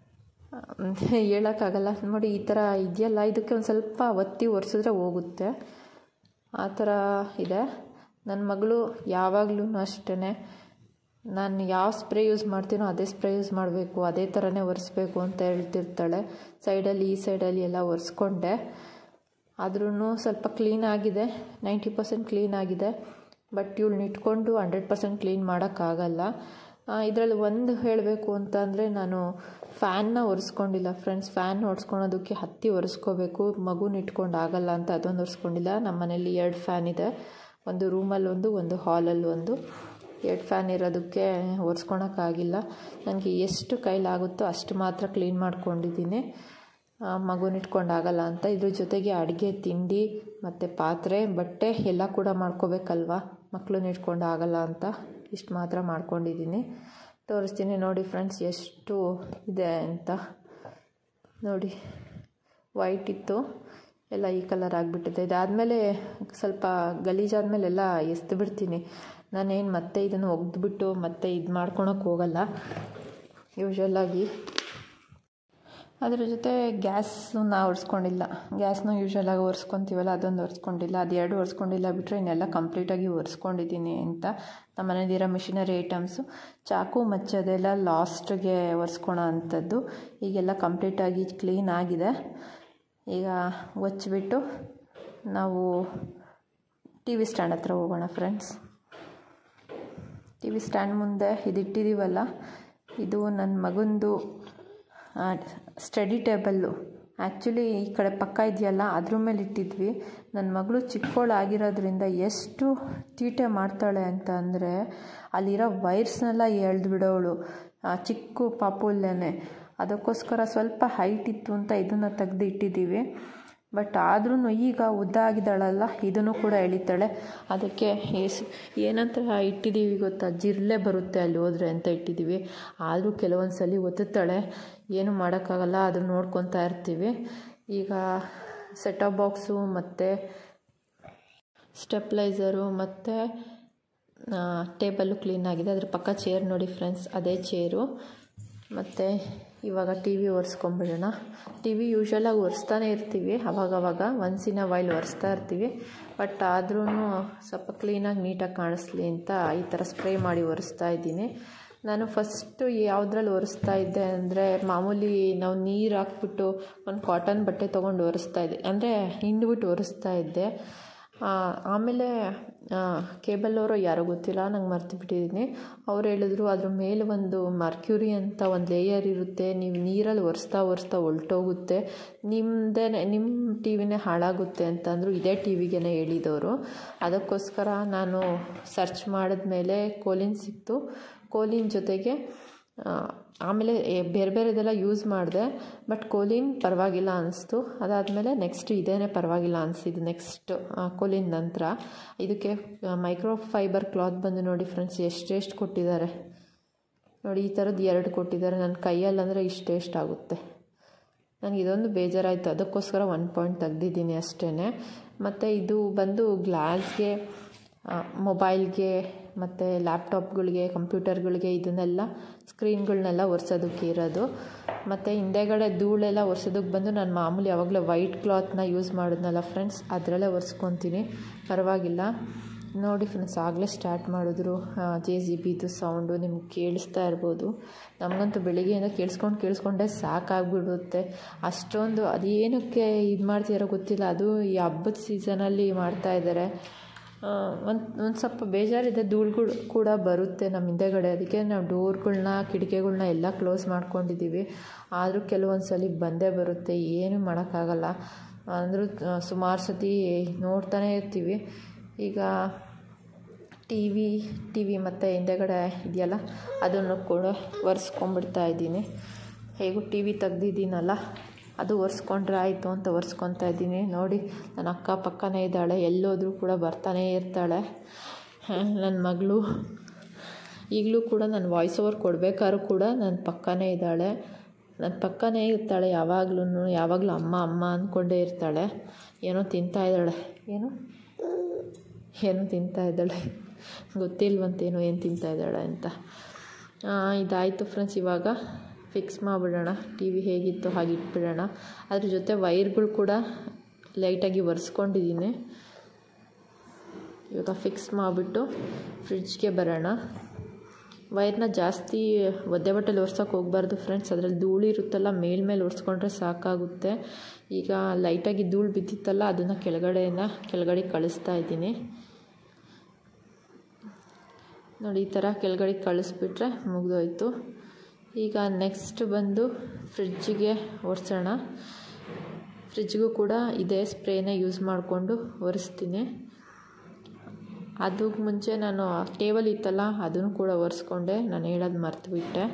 ಹೇಳೋಕ್ಕಾಗಲ್ಲ ನೋಡಿ ಈ ಥರ ಇದೆಯಲ್ಲ ಇದಕ್ಕೆ ಒಂದು ಸ್ವಲ್ಪ ಒತ್ತಿ ಒರೆಸಿದ್ರೆ ಹೋಗುತ್ತೆ ಆ ಥರ ಇದೆ ನನ್ನ ಮಗಳು ಯಾವಾಗಲೂ ಅಷ್ಟೇ ನಾನು ಯಾವ ಸ್ಪ್ರೇ ಯೂಸ್ ಮಾಡ್ತೀನೋ ಅದೇ ಸ್ಪ್ರೇ ಯೂಸ್ ಮಾಡಬೇಕು ಅದೇ ಥರನೇ ಒರೆಸ್ಬೇಕು ಅಂತ ಹೇಳ್ತಿರ್ತಾಳೆ ಸೈಡಲ್ಲಿ ಈ ಸೈಡಲ್ಲಿ ಎಲ್ಲ ಒರೆಸ್ಕೊಂಡೆ ಆದ್ರೂ ಸ್ವಲ್ಪ ಕ್ಲೀನ್ ಆಗಿದೆ ನೈಂಟಿ ಪರ್ಸೆಂಟ್ ಕ್ಲೀನ್ ಆಗಿದೆ ಬಟ್ ಇವಳನ್ನ ಇಟ್ಕೊಂಡು ಹಂಡ್ರೆಡ್ ಪರ್ಸೆಂಟ್ ಕ್ಲೀನ್ ಮಾಡೋಕ್ಕಾಗಲ್ಲ ಇದರಲ್ಲಿ ಒಂದು ಹೇಳಬೇಕು ಅಂತ ಅಂದರೆ ನಾನು ಫ್ಯಾನ್ನ ಒರೆಸ್ಕೊಂಡಿಲ್ಲ ಫ್ರೆಂಡ್ಸ್ ಫ್ಯಾನ್ ಒರೆಸ್ಕೊಳೋದಕ್ಕೆ ಹತ್ತಿ ಒರೆಸ್ಕೋಬೇಕು ಮಗುನ ಇಟ್ಕೊಂಡು ಆಗಲ್ಲ ಅಂತ ಅದೊಂದು ಒರೆಸ್ಕೊಂಡಿಲ್ಲ ನಮ್ಮ ಮನೇಲಿ ಎರಡು ಫ್ಯಾನ್ ಇದೆ ಒಂದು ರೂಮಲ್ಲಿ ಒಂದು ಒಂದು ಹಾಲಲ್ಲಿ ಒಂದು ಎರಡು ಫ್ಯಾನ್ ಇರೋದಕ್ಕೆ ಒರೆಸ್ಕೊಳಕ್ಕಾಗಿಲ್ಲ ನನಗೆ ಎಷ್ಟು ಕೈಲಾಗುತ್ತೋ ಅಷ್ಟು ಮಾತ್ರ ಕ್ಲೀನ್ ಮಾಡ್ಕೊಂಡಿದ್ದೀನಿ ಮಗುನ ಇಟ್ಕೊಂಡು ಆಗಲ್ಲ ಅಂತ ಇದ್ರ ಜೊತೆಗೆ ಅಡುಗೆ ತಿಂಡಿ ಮತ್ತು ಪಾತ್ರೆ ಬಟ್ಟೆ ಎಲ್ಲ ಕೂಡ ಮಾಡ್ಕೋಬೇಕಲ್ವ ಮಕ್ಕಳನ್ನ ಇಟ್ಕೊಂಡು ಆಗಲ್ಲ ಅಂತ ಇಷ್ಟು ಮಾತ್ರ ಮಾಡ್ಕೊಂಡಿದ್ದೀನಿ ತೋರಿಸ್ತೀನಿ ನೋಡಿ ಫ್ರೆಂಡ್ಸ್ ಎಷ್ಟು ಇದೆ ಅಂತ ನೋಡಿ ವೈಟ್ ಇತ್ತು ಎಲ್ಲ ಈ ಕಲರ್ ಆಗಿಬಿಟ್ಟಿದೆ ಇದಾದಮೇಲೆ ಸ್ವಲ್ಪ ಗಲೀಜಾದಮೇಲೆ ಎಲ್ಲ ಎಸ್ದು ಬಿಡ್ತೀನಿ ನಾನೇನು ಮತ್ತೆ ಇದನ್ನು ಒಗೆದ್ಬಿಟ್ಟು ಮತ್ತೆ ಇದು ಮಾಡ್ಕೊಳಕ್ಕೆ ಹೋಗಲ್ಲ ಯೂಶ್ವಲಾಗಿ ಅದ್ರ ಜೊತೆ ಗ್ಯಾಸನ್ನ ಒರೆಸ್ಕೊಂಡಿಲ್ಲ ಗ್ಯಾಸ್ನ ಯೂಶ್ವಲಾಗಿ ಒರೆಸ್ಕೊತೀವಲ್ಲ ಅದೊಂದು ಒರೆಸ್ಕೊಂಡಿಲ್ಲ ಅದು ಎರಡು ಒರೆಸ್ಕೊಂಡಿಲ್ಲ ಬಿಟ್ಟರೆ ಇನ್ನೆಲ್ಲ ಕಂಪ್ಲೀಟಾಗಿ ಒರೆಸ್ಕೊಂಡಿದ್ದೀನಿ ಅಂತ ನಮ್ಮ ಮನೇಲಿರೋ ಮಿಷಿನರಿ ಐಟಮ್ಸು ಚಾಕು ಮಚ್ಚದೆಲ್ಲ ಲಾಸ್ಟ್ಗೆ ಒರೆಸ್ಕೊಳೋ ಅಂಥದ್ದು ಈಗೆಲ್ಲ ಕಂಪ್ಲೀಟಾಗಿ ಕ್ಲೀನ್ ಆಗಿದೆ ಈಗ ಒಚ್ಚಿಬಿಟ್ಟು ನಾವು ಟಿ ವಿ ಸ್ಟ್ಯಾಂಡ್ ಹತ್ರ ಹೋಗೋಣ ಫ್ರೆಂಡ್ಸ್ ಟಿ ವಿ ಸ್ಟ್ಯಾಂಡ್ ಮುಂದೆ ಇದಿಟ್ಟಿದ್ದೀವಲ್ಲ ಇದು ನನ್ನ ಮಗಂದು ಸ್ಟಡಿ ಟೇಬಲ್ಲು ಆ್ಯಕ್ಚುಲಿ ಈ ಕಡೆ ಪಕ್ಕ ಇದೆಯಲ್ಲ ಅದ್ರ ಮೇಲೆ ಇಟ್ಟಿದ್ವಿ ನನ್ನ ಮಗಳು ಚಿಕ್ಕವಳಾಗಿರೋದ್ರಿಂದ ಎಷ್ಟು ತೀಟೆ ಮಾಡ್ತಾಳೆ ಅಂತ ಅಂದರೆ ಅಲ್ಲಿರೋ ವೈರ್ಸ್ನೆಲ್ಲ ಎಳ್ದು ಬಿಡೋವಳು ಚಿಕ್ಕ ಪಾಪುಲ್ಲೇನೆ ಅದಕ್ಕೋಸ್ಕರ ಸ್ವಲ್ಪ ಹೈಟ್ ಇತ್ತು ಅಂತ ಇದನ್ನು ತೆಗ್ದು ಇಟ್ಟಿದ್ದೀವಿ ಬಟ್ ಆದ್ರೂ ಈಗ ಉದ್ದ ಆಗಿದ್ದಾಳಲ್ಲ ಇದನ್ನು ಕೂಡ ಎಳಿತಾಳೆ ಅದಕ್ಕೆ ಏಸು ಏನಂತ ಇಟ್ಟಿದ್ದೀವಿ ಗೊತ್ತಾ ಜಿರಳೆ ಬರುತ್ತೆ ಅಲ್ಲಿ ಹೋದ್ರೆ ಅಂತ ಇಟ್ಟಿದ್ದೀವಿ ಆದರೂ ಕೆಲವೊಂದು ಸಲ ಒತ್ತುತ್ತಾಳೆ ಏನು ಮಾಡೋಕ್ಕಾಗಲ್ಲ ಅದನ್ನು ನೋಡ್ಕೊತಾ ಇರ್ತೀವಿ ಈಗ ಸೆಟಪ್ ಬಾಕ್ಸು ಮತ್ತು ಸ್ಟೆಪ್ಲೈಸರು ಮತ್ತು ಟೇಬಲ್ಲು ಕ್ಲೀನಾಗಿದೆ ಅದ್ರ ಪಕ್ಕ ಚೇರ್ ನೋಡಿ ಫ್ರೆಂಡ್ಸ್ ಅದೇ ಚೇರು ಮತ್ತು ಇವಾಗ ಟಿ ವಿ ಒರೆಸ್ಕೊಂಬಿಡೋಣ ಟಿ ವಿ ಯೂಶ್ವಲಾಗಿ ಒರೆಸ್ತಾನೆ ಇರ್ತೀವಿ ಅವಾಗವಾಗ ಒನ್ಸ್ ಇನ್ ಅ ವೈಲ್ ಒರೆಸ್ತಾ ಇರ್ತೀವಿ ಬಟ್ ಆದ್ರೂ ಸ್ವಲ್ಪ ಕ್ಲೀನಾಗಿ ನೀಟಾಗಿ ಕಾಣಿಸ್ಲಿ ಅಂತ ಈ ಥರ ಸ್ಪ್ರೇ ಮಾಡಿ ಒರೆಸ್ತಾ ಇದ್ದೀನಿ ನಾನು ಫಸ್ಟು ಯಾವುದ್ರಲ್ಲಿ ಒರೆಸ್ತಾ ಇದ್ದೆ ಅಂದರೆ ಮಾಮೂಲಿ ನಾವು ನೀರು ಹಾಕ್ಬಿಟ್ಟು ಒಂದು ಕಾಟನ್ ಬಟ್ಟೆ ತೊಗೊಂಡು ಒರೆಸ್ತಾ ಇದ್ದೆ ಅಂದರೆ ಹಿಂಡ್ಬಿಟ್ಟು ಒರೆಸ್ತಾ ಇದ್ದೆ ಆಮೇಲೆ ಕೇಬಲ್ ಅವರು ಯಾರೋ ಗೊತ್ತಿಲ್ಲ ನಂಗೆ ಮರ್ತು ಬಿಟ್ಟಿದ್ದೀನಿ ಅವ್ರು ಹೇಳಿದ್ರು ಅದ್ರ ಮೇಲೆ ಒಂದು ಮರ್ಕ್ಯೂರಿ ಅಂತ ಒಂದು ಲೇಯರ್ ಇರುತ್ತೆ ನೀವು ನೀರಲ್ಲಿ ಒರೆಸ್ತಾ ಒರೆಸ್ತಾ ಹೊಲ್ಟೋಗುತ್ತೆ ನಿಮ್ಮದೇ ನಿಮ್ಮ ಟಿ ವಿನೇ ಹಾಳಾಗುತ್ತೆ ಅಂತಂದರು ಇದೇ ಟಿ ವಿಗೆ ಹೇಳಿದವರು ಅದಕ್ಕೋಸ್ಕರ ನಾನು ಸರ್ಚ್ ಮಾಡಿದ್ಮೇಲೆ ಕೋಲಿನ್ ಸಿಕ್ತು ಕೋಲಿನ್ ಜೊತೆಗೆ ಆಮೇಲೆ ಬೇರೆ ಬೇರೆದೆಲ್ಲ ಯೂಸ್ ಮಾಡಿದೆ ಬಟ್ ಕೋಲಿನ್ ಪರವಾಗಿಲ್ಲ ಅನಿಸ್ತು ಅದಾದಮೇಲೆ ನೆಕ್ಸ್ಟ್ ಇದೇನೇ ಪರವಾಗಿಲ್ಲ ಅನಿಸಿದ್ದು ನೆಕ್ಸ್ಟ್ ಕೋಲಿನ್ ನಂತರ ಇದಕ್ಕೆ ಮೈಕ್ರೋ ಫೈಬರ್ ಕ್ಲಾತ್ ಬಂದು ನೋಡಿ ಫ್ರೆಂಡ್ಸ್ ಎಷ್ಟೆಷ್ಟು ಕೊಟ್ಟಿದ್ದಾರೆ ನೋಡಿ ಈ ಥರದ್ದು ಎರಡು ಕೊಟ್ಟಿದ್ದಾರೆ ನನ್ನ ಕೈಯಲ್ಲಿ ಅಂದರೆ ಇಷ್ಟೆಷ್ಟಾಗುತ್ತೆ ನನಗೆ ಇದೊಂದು ಬೇಜಾರಾಯಿತು ಅದಕ್ಕೋಸ್ಕರ ಒನ್ ಪಾಯಿಂಟ್ ತೆಗ್ದಿದ್ದೀನಿ ಅಷ್ಟೇ ಮತ್ತು ಇದು ಬಂದು ಗ್ಲಾಸ್ಗೆ ಮೊಬೈಲ್ಗೆ ಮತ್ತು ಲ್ಯಾಪ್ಟಾಪ್ಗಳಿಗೆ ಕಂಪ್ಯೂಟರ್ಗಳಿಗೆ ಇದನ್ನೆಲ್ಲ ಸ್ಕ್ರೀನ್ಗಳನ್ನೆಲ್ಲ ಒರೆಸೋದಕ್ಕೆ ಇರೋದು ಮತ್ತು ಹಿಂದೆಗಡೆ ಧೂಳೆಲ್ಲ ಒರೆಸೋದಕ್ಕೆ ಬಂದು ನಾನು ಮಾಮೂಲಿ ಯಾವಾಗಲೂ ವೈಟ್ ಕ್ಲಾತ್ನ ಯೂಸ್ ಮಾಡಿದ್ನಲ್ಲ ಫ್ರೆಂಡ್ಸ್ ಅದರಲ್ಲೇ ಒರೆಸ್ಕೊತೀನಿ ಪರವಾಗಿಲ್ಲ ನೋಡಿ ಫ್ರೆಂಡ್ಸ್ ಆಗಲೇ ಸ್ಟಾರ್ಟ್ ಮಾಡಿದ್ರು ಜೆ ಸಿ ಬಿದು ಸೌಂಡು ನಿಮ್ಗೆ ಕೇಳಿಸ್ತಾ ಇರ್ಬೋದು ನಮಗಂತೂ ಬೆಳಿಗ್ಗೆಯಿಂದ ಕೇಳಿಸ್ಕೊಂಡು ಕೇಳಿಸ್ಕೊಂಡೆ ಸಾಕಾಗ್ಬಿಡುತ್ತೆ ಅಷ್ಟೊಂದು ಅದೇನಕ್ಕೆ ಇದು ಮಾಡ್ತಿದಾರೋ ಗೊತ್ತಿಲ್ಲ ಅದು ಈ ಹಬ್ಬದ ಸೀಸನಲ್ಲಿ ಮಾಡ್ತಾಯಿದ್ದಾರೆ ಒಂದು ಒಂದು ಸ್ವಲ್ಪ ಬೇಜಾರಿದೆ ಧೂಳುಗಳು ಕೂಡ ಬರುತ್ತೆ ನಮ್ಮ ಹಿಂದೆಗಡೆ ಅದಕ್ಕೆ ನಾವು ಡೋರ್ಗಳ್ನ ಕಿಟಕಿಗಳ್ನ ಎಲ್ಲ ಕ್ಲೋಸ್ ಮಾಡ್ಕೊಂಡಿದ್ದೀವಿ ಆದರೂ ಕೆಲವೊಂದು ಸಲ ಬಂದೇ ಬರುತ್ತೆ ಏನೂ ಮಾಡೋಕ್ಕಾಗಲ್ಲ ಅಂದರೂ ಸುಮಾರು ಸತಿ ನೋಡ್ತಾನೇ ಇರ್ತೀವಿ ಈಗ ಟಿ ವಿ ಟಿ ವಿ ಮತ್ತು ಹಿಂದೆಗಡೆ ಇದೆಯಲ್ಲ ಅದನ್ನು ಕೂಡ ಒರೆಸ್ಕೊಂಬಿಡ್ತಾ ಇದ್ದೀನಿ ಹೇಗೂ ಟಿ ವಿ ತೆಗ್ದಿದ್ದೀನಲ್ಲ ಅದು ಒರೆಸ್ಕೊಂಡ್ರೆ ಆಯಿತು ಅಂತ ಒರೆಸ್ಕೊತಾ ಇದ್ದೀನಿ ನೋಡಿ ನನ್ನ ಅಕ್ಕ ಪಕ್ಕನೇ ಇದ್ದಾಳೆ ಎಲ್ಲೋದ್ರೂ ಕೂಡ ಬರ್ತಾನೇ ಇರ್ತಾಳೆ ನನ್ನ ಮಗಳು ಈಗಲೂ ಕೂಡ ನಾನು ವಾಯ್ಸ್ ಓವರ್ ಕೊಡಬೇಕಾದ್ರೂ ಕೂಡ ನನ್ನ ಪಕ್ಕನೇ ಇದ್ದಾಳೆ ನನ್ನ ಪಕ್ಕನೇ ಇರ್ತಾಳೆ ಯಾವಾಗ್ಲೂ ಯಾವಾಗಲೂ ಅಮ್ಮ ಅಮ್ಮ ಅಂದ್ಕೊಂಡೇ ಇರ್ತಾಳೆ ಏನೋ ತಿಂತಾ ಇದ್ದಾಳೆ ಏನು ಏನೋ ತಿಂತಾ ಇದ್ದಾಳೆ ಗೊತ್ತಿಲ್ವಂತೇನೋ ಏನು ತಿಂತಾ ಇದ್ದಾಳೆ ಅಂತ ಇದಾಯಿತು ಫ್ರೆಂಡ್ಸ್ ಇವಾಗ ಫಿಕ್ಸ್ ಮಾಡಿಬಿಡೋಣ ಟಿ ವಿ ಹೇಗಿತ್ತು ಹಾಗೆ ಇಟ್ಬಿಡೋಣ ಅದ್ರ ಜೊತೆ ವೈರ್ಗಳು ಕೂಡ ಲೈಟಾಗಿ ಒರೆಸ್ಕೊಂಡಿದ್ದೀನಿ ಇವಾಗ ಫಿಕ್ಸ್ ಮಾಡಿಬಿಟ್ಟು ಫ್ರಿಡ್ಜ್ಗೆ ಬರೋಣ ವೈರ್ನ ಜಾಸ್ತಿ ಒದ್ದೆ ಬಟ್ಟೆಲಿ ಒರ್ಸೋಕೆ ಹೋಗ್ಬಾರ್ದು ಫ್ರೆಂಡ್ಸ್ ಅದರಲ್ಲಿ ಧೂಳು ಇರುತ್ತಲ್ಲ ಮೇಲ್ಮೇಲೆ ಒರೆಸ್ಕೊಂಡ್ರೆ ಸಾಕಾಗುತ್ತೆ ಈಗ ಲೈಟಾಗಿ ಧೂಳು ಬಿದ್ದಿತ್ತಲ್ಲ ಅದನ್ನು ಕೆಳಗಡೆಯಿಂದ ಕೆಳಗಡೆ ಕಳಿಸ್ತಾ ಇದ್ದೀನಿ ನೋಡಿ ಈ ಥರ ಕೆಳಗಡೆ ಕಳಿಸ್ಬಿಟ್ರೆ ಮುಗಿದೋಯ್ತು ಈಗ ನೆಕ್ಸ್ಟ್ ಬಂದು ಫ್ರಿಡ್ಜಿಗೆ ಒರೆಸೋಣ ಫ್ರಿಜ್ಗೂ ಕೂಡ ಇದೇ ಸ್ಪ್ರೇನ ಯೂಸ್ ಮಾಡಿಕೊಂಡು ಒರೆಸ್ತೀನಿ ಅದಕ್ಕೆ ಮುಂಚೆ ನಾನು ಟೇಬಲ್ ಇತ್ತಲ್ಲ ಅದನ್ನು ಕೂಡ ಒರೆಸ್ಕೊಂಡೆ ನಾನು ಹೇಳೋದು ಮರ್ತುಬಿಟ್ಟೆ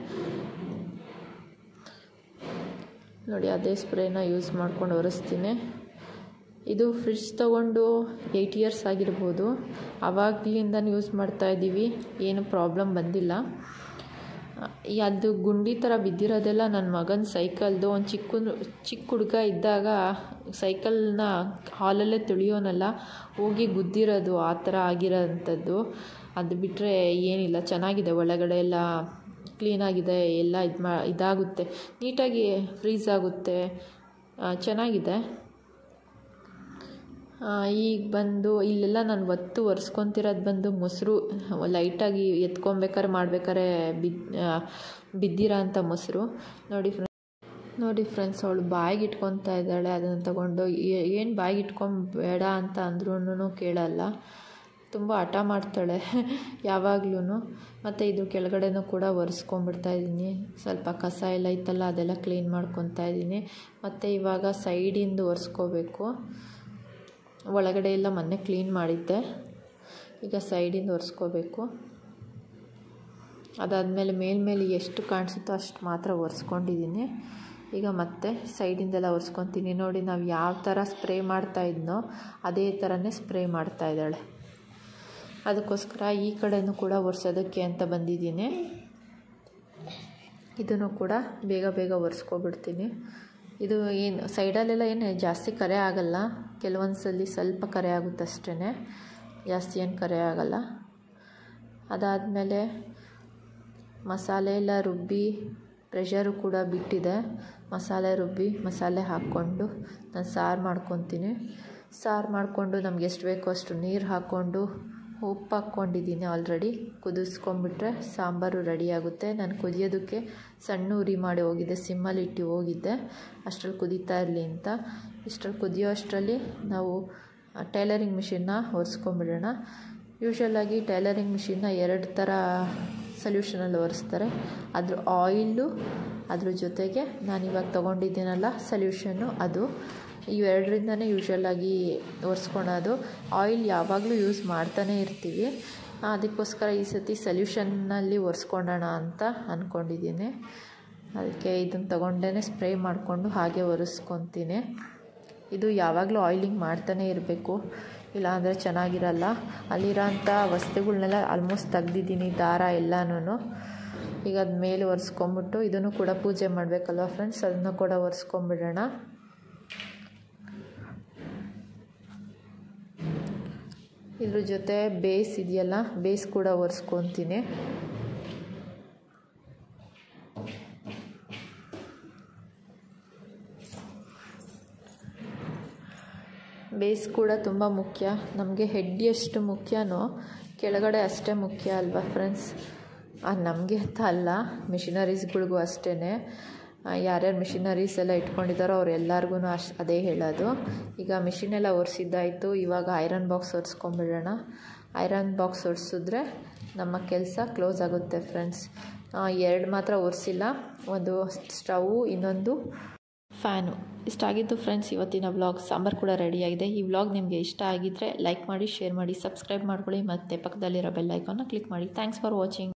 ನೋಡಿ ಅದೇ ಸ್ಪ್ರೇನ ಯೂಸ್ ಮಾಡ್ಕೊಂಡು ಒರೆಸ್ತೀನಿ ಇದು ಫ್ರಿಡ್ಜ್ ತೊಗೊಂಡು ಏಯ್ಟ್ ಇಯರ್ಸ್ ಆಗಿರ್ಬೋದು ಆವಾಗಲಿಂದ ಯೂಸ್ ಮಾಡ್ತಾಯಿದ್ದೀವಿ ಏನು ಪ್ರಾಬ್ಲಮ್ ಬಂದಿಲ್ಲ ಅದು ಗುಂಡಿ ಥರ ಬಿದ್ದಿರೋದೆಲ್ಲ ನನ್ನ ಮಗನ ಸೈಕಲ್ದು ಒಂದು ಚಿಕ್ಕ ಚಿಕ್ಕ ಹುಡುಗ ಇದ್ದಾಗ ಸೈಕಲ್ನ ಹಾಲಲ್ಲೇ ತುಳಿಯೋನಲ್ಲ ಹೋಗಿ ಗುದ್ದಿರೋದು ಆ ಥರ ಆಗಿರೋಂಥದ್ದು ಅದು ಬಿಟ್ಟರೆ ಏನಿಲ್ಲ ಚೆನ್ನಾಗಿದೆ ಒಳಗಡೆ ಎಲ್ಲ ಕ್ಲೀನಾಗಿದೆ ಎಲ್ಲ ಇದು ಮಾ ಇದಾಗುತ್ತೆ ನೀಟಾಗಿ ಫ್ರೀಸ್ ಆಗುತ್ತೆ ಚೆನ್ನಾಗಿದೆ ಈಗ ಬಂದು ಇಲ್ಲೆಲ್ಲ ನಾನು ಒತ್ತು ಒರೆಸ್ಕೊತಿರೋದು ಬಂದು ಮೊಸರು ಲೈಟಾಗಿ ಎತ್ಕೊಬೇಕಾರೆ ಮಾಡ್ಬೇಕಾರೆ ಬಿದ್ದು ಬಿದ್ದಿರೋ ಅಂಥ ಮೊಸರು ನೋಡಿ ಫ್ರೆಂಡ್ಸ್ ನೋಡಿ ಫ್ರೆಂಡ್ಸ್ ಅವಳು ಬಾಯಿಗೆ ಇಟ್ಕೊತಾ ಇದ್ದಾಳೆ ಅದನ್ನು ತಗೊಂಡು ಏನು ಬಾಯಿಗೆ ಇಟ್ಕೊಂಬೇಡ ಅಂತ ಅಂದ್ರೂ ಕೇಳಲ್ಲ ತುಂಬ ಹಠ ಮಾಡ್ತಾಳೆ ಯಾವಾಗ್ಲೂ ಮತ್ತು ಇದು ಕೆಳಗಡೆನೂ ಕೂಡ ಒರೆಸ್ಕೊಂಬಿಡ್ತಾ ಇದ್ದೀನಿ ಸ್ವಲ್ಪ ಕಸ ಎಲ್ಲ ಇತ್ತಲ್ಲ ಅದೆಲ್ಲ ಕ್ಲೀನ್ ಮಾಡ್ಕೊತಾ ಇದ್ದೀನಿ ಮತ್ತು ಇವಾಗ ಸೈಡಿಂದ ಒರೆಸ್ಕೋಬೇಕು ಒಳಗಡೆ ಎಲ್ಲ ಮೊನ್ನೆ ಕ್ಲೀನ್ ಮಾಡಿದ್ದೆ ಈಗ ಸೈಡಿಂದ ಒರೆಸ್ಕೋಬೇಕು ಅದಾದಮೇಲೆ ಮೇಲ್ಮೇಲೆ ಎಷ್ಟು ಕಾಣಿಸುತ್ತೋ ಅಷ್ಟು ಮಾತ್ರ ಒರೆಸ್ಕೊಂಡಿದ್ದೀನಿ ಈಗ ಮತ್ತೆ ಸೈಡಿಂದೆಲ್ಲ ಒರೆಸ್ಕೊತೀನಿ ನೋಡಿ ನಾವು ಯಾವ ಥರ ಸ್ಪ್ರೇ ಮಾಡ್ತಾ ಇದ್ನೋ ಅದೇ ಥರನೇ ಸ್ಪ್ರೇ ಮಾಡ್ತಾ ಇದ್ದಾಳೆ ಅದಕ್ಕೋಸ್ಕರ ಈ ಕಡೆನೂ ಕೂಡ ಒರೆಸೋದಕ್ಕೆ ಅಂತ ಬಂದಿದ್ದೀನಿ ಇದನ್ನು ಕೂಡ ಬೇಗ ಬೇಗ ಒರೆಸ್ಕೊಬಿಡ್ತೀನಿ ಇದು ಏನು ಸೈಡಲ್ಲೆಲ್ಲ ಏನು ಜಾಸ್ತಿ ಕರೆ ಆಗಲ್ಲ ಕೆಲವೊಂದು ಸಲ ಸ್ವಲ್ಪ ಕರೆ ಆಗುತ್ತೆ ಅಷ್ಟೇ ಜಾಸ್ತಿ ಏನು ಕರೆ ಆಗಲ್ಲ ಅದಾದಮೇಲೆ ಮಸಾಲೆ ಎಲ್ಲ ರುಬ್ಬಿ ಪ್ರೆಷರು ಕೂಡ ಬಿಟ್ಟಿದೆ ಮಸಾಲೆ ರುಬ್ಬಿ ಮಸಾಲೆ ಹಾಕ್ಕೊಂಡು ನಾನು ಸಾರು ಮಾಡ್ಕೊತೀನಿ ಸಾರು ಮಾಡಿಕೊಂಡು ನಮ್ಗೆ ಎಷ್ಟು ಬೇಕೋ ಅಷ್ಟು ನೀರು ಹಾಕ್ಕೊಂಡು ಉಪ್ಪು ಹಾಕ್ಕೊಂಡಿದ್ದೀನಿ ಆಲ್ರೆಡಿ ಕುದಿಸ್ಕೊಂಬಿಟ್ರೆ ಸಾಂಬಾರು ರೆಡಿ ಆಗುತ್ತೆ ನಾನು ಕುದಿಯೋದಕ್ಕೆ ಸಣ್ಣ ಉರಿ ಮಾಡಿ ಹೋಗಿದ್ದೆ ಸಿಮ್ಮಲ್ಲಿ ಇಟ್ಟು ಹೋಗಿದ್ದೆ ಅಷ್ಟರಲ್ಲಿ ಕುದೀತಾ ಇರಲಿ ಅಂತ ಇಷ್ಟರಲ್ಲಿ ಕುದಿಯೋ ಅಷ್ಟರಲ್ಲಿ ನಾವು ಟೈಲರಿಂಗ್ ಮಿಷಿನ್ನ ಒರೆಸ್ಕೊಂಬಿಡೋಣ ಯೂಶ್ವಲಾಗಿ ಟೈಲರಿಂಗ್ ಮಿಷಿನ್ನ ಎರಡು ಥರ ಸೊಲ್ಯೂಷನಲ್ಲಿ ಒರೆಸ್ತಾರೆ ಅದ್ರ ಆಯಿಲು ಅದ್ರ ಜೊತೆಗೆ ನಾನಿವಾಗ ತೊಗೊಂಡಿದ್ದೀನಲ್ಲ ಸೊಲ್ಯೂಷನ್ನು ಅದು ಇವೆರಡರಿಂದನೇ ಯೂಶ್ವಲಾಗಿ ಒರೆಸ್ಕೊಳೋದು ಆಯಿಲ್ ಯಾವಾಗಲೂ ಯೂಸ್ ಮಾಡ್ತಾನೇ ಇರ್ತೀವಿ ಅದಕ್ಕೋಸ್ಕರ ಈ ಸತಿ ಸೊಲ್ಯೂಷನ್ನಲ್ಲಿ ಒರೆಸ್ಕೊಳ್ಳೋಣ ಅಂತ ಅಂದ್ಕೊಂಡಿದ್ದೀನಿ ಅದಕ್ಕೆ ಇದನ್ನು ತೊಗೊಂಡೇ ಸ್ಪ್ರೇ ಮಾಡಿಕೊಂಡು ಹಾಗೆ ಒರೆಸ್ಕೊತೀನಿ ಇದು ಯಾವಾಗಲೂ ಆಯಿಲಿಂಗ್ ಮಾಡ್ತಾನೇ ಇರಬೇಕು ಇಲ್ಲಾಂದರೆ ಚೆನ್ನಾಗಿರಲ್ಲ ಅಲ್ಲಿರೋಂಥ ವಸ್ತುಗಳ್ನೆಲ್ಲ ಆಲ್ಮೋಸ್ಟ್ ತೆಗ್ದಿದ್ದೀನಿ ದಾರ ಎಲ್ಲನೂ ಈಗ ಅದು ಮೇಲೆ ಒರೆಸ್ಕೊಂಬಿಟ್ಟು ಇದನ್ನು ಕೂಡ ಪೂಜೆ ಮಾಡಬೇಕಲ್ವ ಫ್ರೆಂಡ್ಸ್ ಅದನ್ನು ಕೂಡ ಒರೆಸ್ಕೊಂಬಿಡೋಣ ಇದ್ರ ಜೊತೆ ಬೇಸ್ ಇದೆಯಲ್ಲ ಬೇಸ್ ಕೂಡ ಒರೆಸ್ಕೊತೀನಿ ಬೇಸ್ ಕೂಡ ತುಂಬ ಮುಖ್ಯ ನಮಗೆ ಹೆಡ್ ಎಷ್ಟು ಮುಖ್ಯನೋ ಕೆಳಗಡೆ ಅಷ್ಟೇ ಮುಖ್ಯ ಅಲ್ವಾ ಫ್ರೆಂಡ್ಸ್ ನಮಗೆ ಅಂತ ಅಲ್ಲ ಮಿಷಿನರೀಸ್ಗಳಿಗೂ ಅಷ್ಟೇ ಯಾರ್ಯಾರು ಮಿಷಿನರೀಸ್ ಎಲ್ಲ ಇಟ್ಕೊಂಡಿದ್ದಾರೋ ಅವ್ರು ಎಲ್ಲರಿಗೂ ಅಷ್ಟು ಅದೇ ಹೇಳೋದು ಈಗ ಮಿಷಿನೆಲ್ಲ ಒರೆಸಿದ್ದಾಯಿತು ಇವಾಗ ಐರನ್ ಬಾಕ್ಸ್ ಒರೆಸ್ಕೊಂಬಿಡೋಣ ಐರನ್ ಬಾಕ್ಸ್ ಒರೆಸಿದ್ರೆ ನಮ್ಮ ಕೆಲಸ ಕ್ಲೋಸ್ ಆಗುತ್ತೆ ಫ್ರೆಂಡ್ಸ್ ಎರಡು ಮಾತ್ರ ಒರೆಸಿಲ್ಲ ಒಂದು ಸ್ಟವು ಇನ್ನೊಂದು ಫ್ಯಾನು ಇಷ್ಟಾಗಿದ್ದು ಫ್ರೆಂಡ್ಸ್ ಇವತ್ತಿನ ವ್ಲಾಗ್ ಸಾಂಬಾರು ಕೂಡ ರೆಡಿಯಾಗಿದೆ ಈ ವ್ಲಾಗ್ ನಿಮಗೆ ಇಷ್ಟ ಆಗಿದ್ದರೆ ಲೈಕ್ ಮಾಡಿ ಶೇರ್ ಮಾಡಿ ಸಬ್ಸ್ಕ್ರೈಬ್ ಮಾಡ್ಕೊಳ್ಳಿ ಮತ್ತು ಪಕ್ಕದಲ್ಲಿರೋ ಬೆಲ್ ಐಕಾನ್ನ ಕ್ಲಿಕ್ ಮಾಡಿ ಥ್ಯಾಂಕ್ಸ್ ಫಾರ್ ವಾಚಿಂಗ್